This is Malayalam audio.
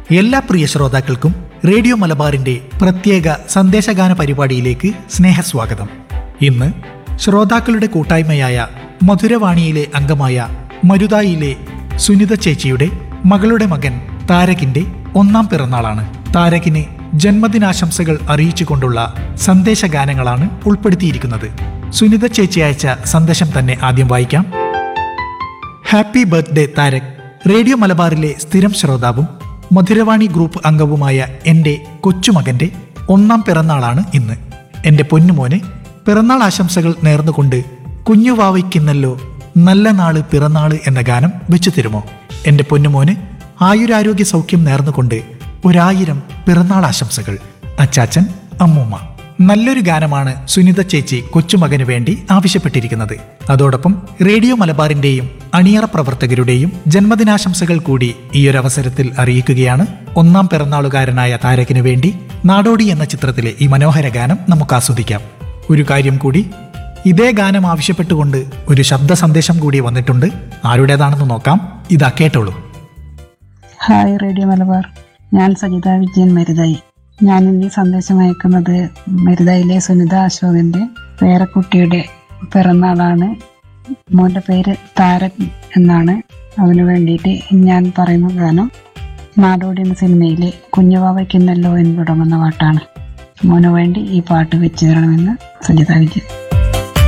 എല്ലാ പ്രിയ ശ്രോതാക്കൾക്കും റേഡിയോ മലബാറിന്റെ പ്രത്യേക സന്ദേശഗാന പരിപാടിയിലേക്ക് സ്നേഹസ്വാഗതം ഇന്ന് ശ്രോതാക്കളുടെ കൂട്ടായ്മയായ മധുരവാണിയിലെ അംഗമായ മരുതായിലെ സുനിത ചേച്ചിയുടെ മകളുടെ മകൻ താരകിന്റെ ഒന്നാം പിറന്നാളാണ് താരകിന് ജന്മദിനാശംസകൾ അറിയിച്ചുകൊണ്ടുള്ള സന്ദേശഗാനങ്ങളാണ് ഉൾപ്പെടുത്തിയിരിക്കുന്നത് സുനിത ചേച്ചി അയച്ച സന്ദേശം തന്നെ ആദ്യം വായിക്കാം ഹാപ്പി ബർത്ത്ഡേ താരക് റേഡിയോ മലബാറിലെ സ്ഥിരം ശ്രോതാവും മധുരവാണി ഗ്രൂപ്പ് അംഗവുമായ എൻ്റെ കൊച്ചുമകൻ്റെ ഒന്നാം പിറന്നാളാണ് ഇന്ന് എൻ്റെ പൊന്നുമോന് പിറന്നാൾ ആശംസകൾ നേർന്നുകൊണ്ട് കുഞ്ഞുവാവയ്ക്കുന്നല്ലോ നല്ല നാള് പിറന്നാള് എന്ന ഗാനം വെച്ചു തരുമോ എൻ്റെ പൊന്നുമോന് ആയുരാരോഗ്യ സൗഖ്യം നേർന്നുകൊണ്ട് ഒരായിരം പിറന്നാൾ ആശംസകൾ അച്ചാച്ചൻ അമ്മൂമ്മ നല്ലൊരു ഗാനമാണ് സുനിത ചേച്ചി കൊച്ചുമകന് വേണ്ടി ആവശ്യപ്പെട്ടിരിക്കുന്നത് അതോടൊപ്പം റേഡിയോ മലബാറിന്റെയും അണിയറ പ്രവർത്തകരുടെയും ജന്മദിനാശംസകൾ കൂടി ഈയൊരവസരത്തിൽ അറിയിക്കുകയാണ് ഒന്നാം പിറന്നാളുകാരനായ താരകിനു വേണ്ടി നാടോടി എന്ന ചിത്രത്തിലെ ഈ മനോഹര ഗാനം നമുക്ക് ആസ്വദിക്കാം ഒരു കാര്യം കൂടി ഇതേ ഗാനം ആവശ്യപ്പെട്ടുകൊണ്ട് ഒരു ശബ്ദ സന്ദേശം കൂടി വന്നിട്ടുണ്ട് ആരുടേതാണെന്ന് നോക്കാം ഇതാ കേട്ടോളൂ ഹായ് റേഡിയോ മലബാർ ഞാൻ സജിത വിജയൻ മരുതായി ഞാൻ ഇന്ന് ഈ സന്ദേശം അയക്കുന്നത് മരുതായിലെ സുനിത അശോകന്റെ പേരക്കുട്ടിയുടെ പിറന്നാളാണ് മോന്റെ പേര് താരക് എന്നാണ് അവന് വേണ്ടിയിട്ട് ഞാൻ പറയുന്ന ഗാനം നാടോടി എന്ന സിനിമയിലെ കുഞ്ഞുവാവയ്ക്കുന്നല്ലോ എന്ന് തുടങ്ങുന്ന പാട്ടാണ് മോന് വേണ്ടി ഈ പാട്ട് വെച്ചു തരണമെന്ന് സജിത വിജയൻ